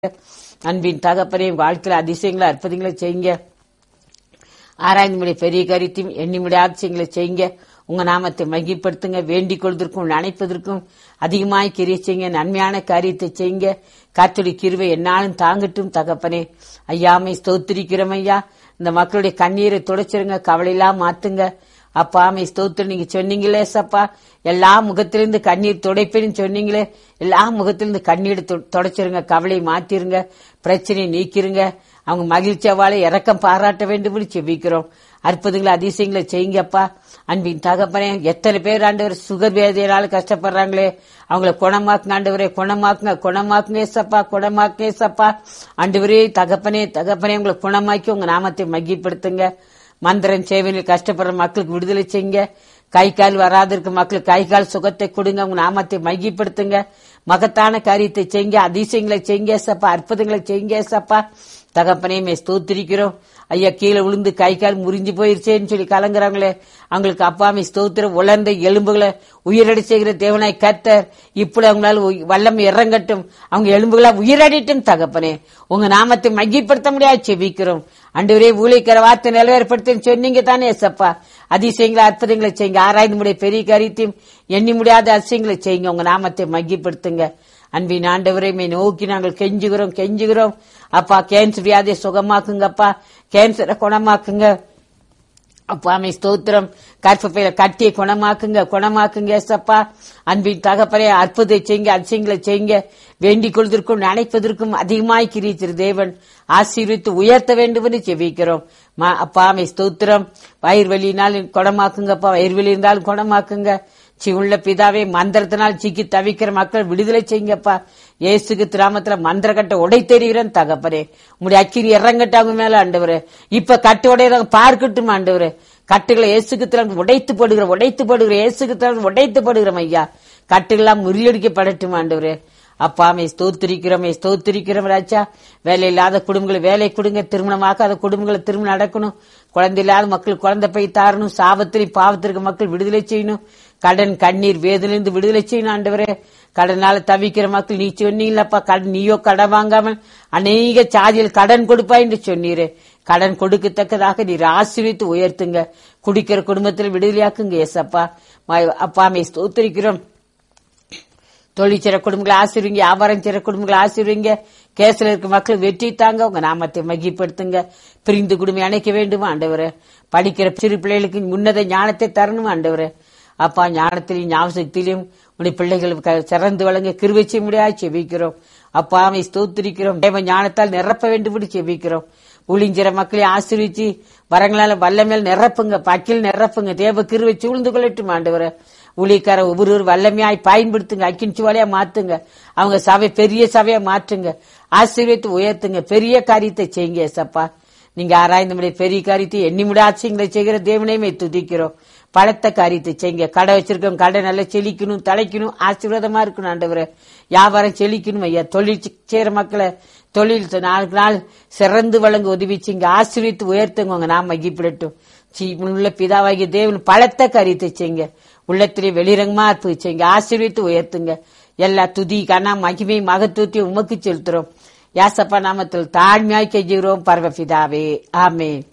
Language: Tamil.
அன்பின் தகப்பனே வாழ்க்கையில அதிசயங்களை அற்புதங்களை செய்யுங்க ஆராய்ந்து முடிய பெரிய கருத்தையும் எண்ணி முடியாத விஷயங்களை செய்யுங்க உங்க நாமத்தை மகிப்படுத்துங்க வேண்டிக் கொள்வதற்கும் நினைப்பதற்கும் அதிகமாய் கிரிய செய்யுங்க நன்மையான காரியத்தை செய்யுங்க காத்துடைய கிருவை என்னாலும் தாங்கட்டும் தகப்பனே ஐயாமை ஸ்தோத்திரிக்கிறோம் ஐயா இந்த மக்களுடைய கண்ணீரை துடைச்சிருங்க கவலையெல்லாம் மாத்துங்க அப்பா ஆமை ஸ்தோத்திரம் நீங்க சொன்னீங்களே சப்பா எல்லா முகத்திலிருந்து கண்ணீர் துடைப்பேன்னு சொன்னீங்களே எல்லா முகத்திலிருந்து கண்ணீர் தொ- துடைச்சிருங்க கவலையை மாத்திருங்க பிரச்சனையை நீக்கிருங்க அவங்க மகிழ்ச்சியாவால இறக்கம் பாராட்ட வேண்டும் செபிக்கிறோம் அற்புதங்களை அதிசயங்களை செய்யுங்கப்பா அன்பின் தகப்பனே எத்தனை பேர் ஆண்டவர் சுகர் வேதையினால கஷ்டப்படுறாங்களே அவங்கள குணமாக்குங்க ஆண்டவரே குணமாக்குங்க குணமாக்குங்க ஏசப்பா குணமாக்குங்க ஏசப்பா ஆண்டவரே தகப்பனே தகப்பனே உங்களை குணமாக்கி உங்க நாமத்தை மகிப்படுத்துங்க மந்திரன் சேவையில் கஷ்டப்படுற மக்களுக்கு விடுதலை செய்யுங்க கை கால் வராது இருக்க மக்களுக்கு கை கால் சுகத்தை கொடுங்க உங்க நாமத்தை மையப்படுத்துங்க மகத்தான காரியத்தை செய்யுங்க அதிசயங்களை செய்யுங்க சப்பா அற்புதங்களை செய்யுங்க சப்பா தகப்பனே மே ஸ்தோத்திரிக்கிறோம் ஐயா கீழே விழுந்து கை கால் முறிஞ்சு போயிருச்சேன்னு சொல்லி கலங்குறாங்களே அவங்களுக்கு அப்பாமே ஸ்தோத்திரம் உலர்ந்த எலும்புகளை உயிரடி செய்கிற தேவனாய் கர்த்தர் இப்படி அவங்களால உய்- வல்லமை இறங்கட்டும் அவங்க எலும்புகளா உயிரடிட்டும் தகப்பனே உங்க நாமத்தை மையப்படுத்த முடியாது செபிக்கிறோம் அன்றுவரே ஊழிக்கிற வார்த்தை நிலவேற்படுத்தி சொன்னீங்க தானே சப்பா அதிசயங்களை அற்புதங்களை செய்யுங்க ஆராய்ந்து முடிய பெரிய காரியத்தையும் எண்ணி முடியாத அதிசயங்களை செய்யுங்க உங்க நாமத்தை மகிப்படுத்துங்க அன்பின் ஆண்டவரை மே நோக்கி நாங்கள் கெஞ்சுகிறோம் கெஞ்சுகிறோம் அப்பா கேன்சர் வியாதியை சுகமாக்குங்கப்பா கேன்சரை குணமாக்குங்க அப்பாமை ஸ்தோத்திரம் கற்பப்பையில கட்டிய குணமாக்குங்க குணமாக்குங்க ஏசப்பா அன்பின் தகப்பனே அற்புதத்தை செய்யுங்க அதிசயங்களை செய்யுங்க வேண்டிக் கொள்வதற்கும் நினைப்பதற்கும் அதிகமாய் கிரித்திரு தேவன் ஆசீர்வித்து உயர்த்த வேண்டும் என்று செபிக்கிறோம் ம- அப்பாமை ஸ்தோத்திரம் வயிறு வலியினால் குணமாக்குங்கப்பா வயிறு வலி இருந்தாலும் குணமாக்குங்க சிவுள்ள பிதாவே மந்திரத்தினால் சிக்கி தவிக்கிற மக்கள் விடுதலை செய்யுங்கப்பா இயேசுக்கு திராமத்துல மந்திர கட்ட உடை தெரிகிறேன் தகப்பரே உங்களுடைய அக்கிரி இறங்கட்ட அவங்க மேல ஆண்டவரே இப்ப கட்டு உடையதாக பார்க்கட்டும் ஆண்டவரே கட்டுகளை இயேசுக்கு திறம் உடைத்து போடுகிற உடைத்து போடுகிற இயேசுக்கு திறம் உடைத்து போடுகிறோம் ஐயா கட்டுகள்லாம் முறியடிக்கப்படட்டும் ஆண்டவரே அப்பாமே ஸ்தோத்திரிக்கிறோமே ஸ்தோத்திரிக்கிறோம் ராஜா வேலை இல்லாத குடும்பங்களை வேலை கொடுங்க திருமணமாக்காத குடும்பங்களை திருமணம் நடக்கணும் குழந்தை இல்லாத மக்கள் குழந்தை போய் தாரணும் சாபத்திரி பாவத்திற்கு மக்கள் விடுதலை செய்யணும் கடன் கண்ணீர் வேதனையிலிருந்து விடுதலை செய்யணும் ஆண்டவரே கடனால தவிக்கிற மக்கள் நீ சொன்னீங்களப்பா கடன் நீயோ கடன் வாங்காமல் அநேக சாதியில் கடன் கொடுப்பாய் என்று சொன்னீரே கடன் கொடுக்கத்தக்கதாக நீர் ஆசீர்வித்து உயர்த்துங்க குடிக்கிற குடும்பத்தில் விடுதலையாக்குங்க ஏசப்பா மா- அப்பாமே ஸ்தோத்திரிக்கிறோம் தொழில் செய்ற குடும்பங்களை ஆசிர்வீங்க வியாபாரம் செய்ற குடும்பங்களை ஆசிர்வீங்க கேஸ்ல இருக்க மக்கள் வெற்றி தாங்க உங்க நாமத்தை மகிப்படுத்துங்க பிரிந்து குடும்பம் அணைக்க வேண்டும் ஆண்டவரே படிக்கிற சிறு பிள்ளைகளுக்கு உன்னத ஞானத்தை தரணும் ஆண்டவரே அப்பா ஞானத்திலையும் ஞாபகத்திலையும் உடைய பிள்ளைகள் க- சிறந்து வழங்க கிருவை செய்ய முடியாது செபிக்கிறோம் அப்பா அவை ஸ்தோத்திரிக்கிறோம் தேவ ஞானத்தால் நிரப்ப வேண்டும் என்று செபிக்கிறோம் ஊழிஞ்சிற மக்களை ஆசிரிச்சு வரங்களால வல்லமேல் நிரப்புங்க பக்கில் நிரப்புங்க தேவ கிருவை சூழ்ந்து கொள்ளட்டும் ஆண்டவரே ஊழியக்கார ஒவ்வொரு வல்லமையாய் பயன்படுத்துங்க அக்கின் சுவலையா மாத்துங்க அவங்க சபை பெரிய சபையா மாற்றுங்க ஆசீர்வதித்து உயர்த்துங்க பெரிய காரியத்தை செய்யுங்க ஏசப்பா நீங்க ஆராய்ந்து முடிய பெரிய காரியத்தை எண்ணி முடியாட்சியங்களை செய்கிற தேவனையுமே துதிக்கிறோம் பலத்த காரியத்தை செய்யுங்க கடை வச்சிருக்கோம் கடை நல்லா செழிக்கணும் தலைக்கணும் ஆசீர்வாதமா இருக்கணும் ஆண்டவரே வியாபாரம் செழிக்கணும் ஐயா தொழில் செ- செய்யற மக்களை தொழில் நாளுக்கு நாள் சிறந்து வழங்க உதவி செய்யுங்க ஆசீர்வித்து உயர்த்துங்க உங்க நாம் மகிப்பிடட்டும் உள்ள பிதாவாகிய தேவன் பலத்த காரியத்தை செய்யுங்க உள்ளத்திலே வெளிரங்கமா இருப்பு செய்யுங்க ஆசீர்வித்து உயர்த்துங்க எல்லா துதி கனா மகிமை மகத்துவத்தையும் உமக்கு செலுத்துறோம் யாசப்பா நாமத்தில் தாழ்மையாய் கெஞ்சுகிறோம் பரவ பிதாவே ஆமென்